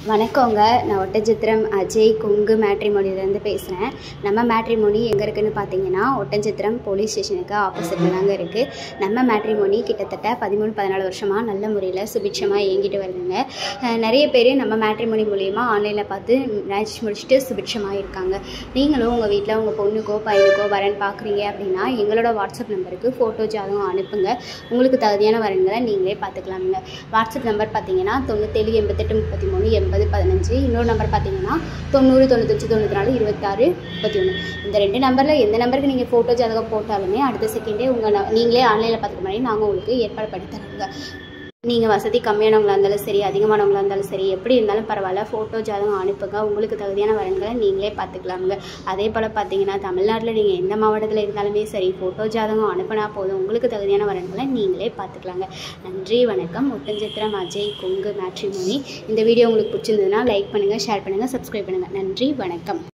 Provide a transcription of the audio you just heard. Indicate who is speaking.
Speaker 1: வணக்கங்க நான் ஒட்டஞ்சத்திரம் அஜய் கொங்கு மேட்ரிமோனிலேருந்து பேசுகிறேன் நம்ம மேட்ரிமோனி எங்கே இருக்குன்னு பார்த்தீங்கன்னா ஒட்டஞ்சத்திரம் போலீஸ் ஸ்டேஷனுக்கு ஆப்போசிட்டில் தாங்க இருக்குது நம்ம மேட்ரிமோனி கிட்டத்தட்ட பதிமூணு பதினாலு வருஷமாக நல்ல முறையில் சுபிட்சமாக இயங்கிட்டு வருதுங்க அஹ் நிறைய பேர் நம்ம மேட்ரிமோனி மூலியமா ஆன்லைனில் பார்த்து மேட்ச் முடிச்சுட்டு சுபிட்சமாக இருக்காங்க நீங்களும் உங்கள் வீட்டில் உங்கள் பொண்ணுக்கோ பையனுக்கோ வரன் பார்க்குறீங்க அப்படின்னா எங்களோட வாட்ஸ்அப் நம்பருக்கு ஃபோட்டோ ஜாதகம் அனுப்புங்க உங்களுக்கு தகுதியான வரன்களை நீங்களே பார்த்துக்கலாமுங்க வாட்ஸ்அப் நம்பர் பார்த்தீங்கன்னா தொண்ணூத்தேழு எண்பத்தெட்டு முப்பத்தி மூணு எண்பது பதினஞ்சு இன்னொரு நம்பர் பார்த்தீங்கன்னா தொண்ணூறு தொண்ணூத்தஞ்சு தொண்ணூற்றி நாலு இருபத்தாறு முப்பத்தி ஒன்று இந்த ரெண்டு நம்பரில் எந்த நம்பருக்கு நீங்கள் ஃபோட்டோ ஜாதகம் போட்டாலுமே அடுத்த செகண்டே உங்கள் நீங்களே ஆன்லைனில் பார்த்துக்க மாதிரி நாங்கள் உங்களுக்கு ஏற்பாடு பண்ணி தரோங்க நீங்கள் வசதி கம்மியானவங்களா இருந்தாலும் சரி அதிகமானவங்களா இருந்தாலும் சரி எப்படி இருந்தாலும் பரவாயில்ல ஃபோட்டோ ஜாதகம் அனுப்புங்க உங்களுக்கு தகுதியான வரன்களை நீங்களே பார்த்துக்கலாமுங்க அதே போல் பார்த்தீங்கன்னா தமிழ்நாட்டில் நீங்கள் எந்த மாவட்டத்தில் இருந்தாலுமே சரி ஃபோட்டோ ஜாதகம் அனுப்புனா போதும் உங்களுக்கு தகுதியான வரன்களை நீங்களே பார்த்துக்கலாங்க நன்றி வணக்கம் ஒட்டஞ்சத்திரம் அஜய் கொங்கு மேட்ரிமோனி இந்த வீடியோ உங்களுக்கு பிடிச்சிருந்ததுன்னா லைக் பண்ணுங்கள் ஷேர் பண்ணுங்கள் சப்ஸ்கிரைப் பண்ணுங்கள் நன்றி வணக்கம்